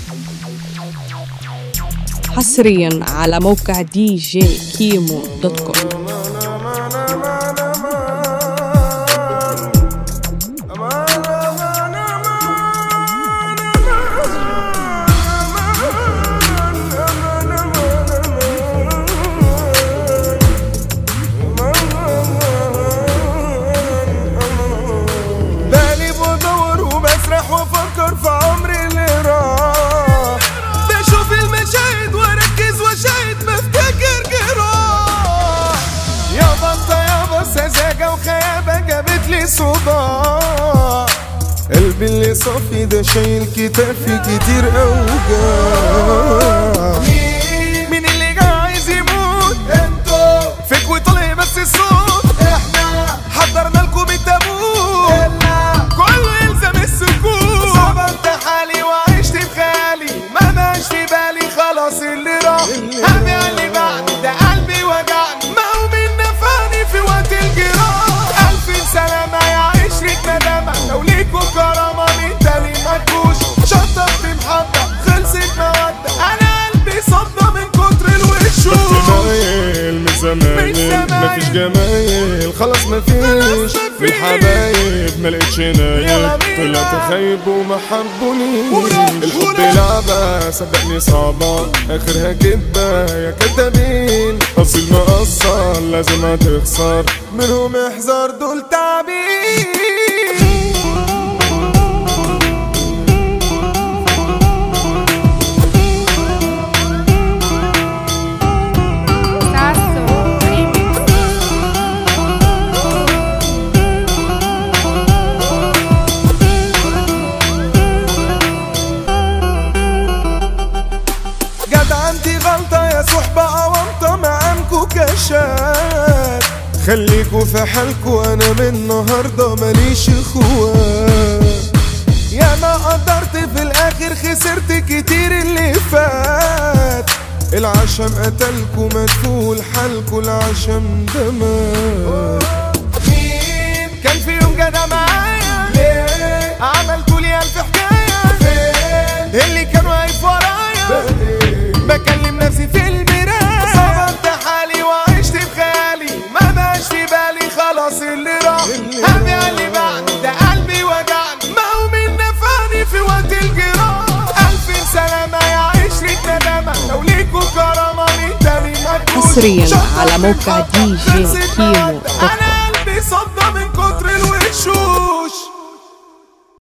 حصريا على موقع دي جي كيمو دوت كوم بقلب وادور وبسرح وافكر في عمري اللي راح بشوف المشاهد واركز واشاهد بفتكر جراح يا بطة يابا سذاجة وخيابة جابت لي صداع قلبي اللي صافي ده شايل كتافي كتير اوجاع مين اللي جاي عايز يموت انتوا فيك وطلع بس الصوت احنا حضرنا لكم التابوت كله يلزم السكوت صبرت حالي وعشت بخيالي ما بقاش في بالي خلاص اللي راح هبيع اللي بعد ده قلبي وجعني ما هو من نفعني في وقت الجراح ألف سلامة يا عشرة ندامة لو ليكوا كرامة من تاني ما تجوش شطبت محطة خلصت مودة أنا قلبي صدى من كتر الوشوش جمايل من زمايل زمايل. مفيش جمايل خلاص مفيش من الحبايب ملقتش نايب يلا بينا. طلعت خايب وما حبونيش ورا، الحب ورا. لعبة صدقني صعبة آخرها كدبة يا كدابين أصيل مقصر لازم هتخسر منهم احذر دول تعبين Sasso Remix. جدع انت غلطة يا صحبة أونطة معامكوا كشات خليكوا في حالكوا أنا من النهاردة ماليش اخوات يا ما قدرت في الآخر خسرت كتير اللي فات العشم قتلكوا مدفول حالكوا العشم ده مات مين كان في يوم جدع معايا ليه عملتوا لي ألف حكاية فين اللي كان واقف ورايا بكلم نفسي في المراية صبرت حالي وعشت بخيالي ما بقاش في بالي خلاص اللي راح هبيع اللي بعد ده قلبي وجعني ما هو من نفعني في وقت الجراح ألف سلامة يا عشرة ندامة لو ليكوا كرامة من تاني ما تجوش حصرياً شطة على موقع بالحطة، دي جي خلصت كيمو مودة. دوت كوم. أنا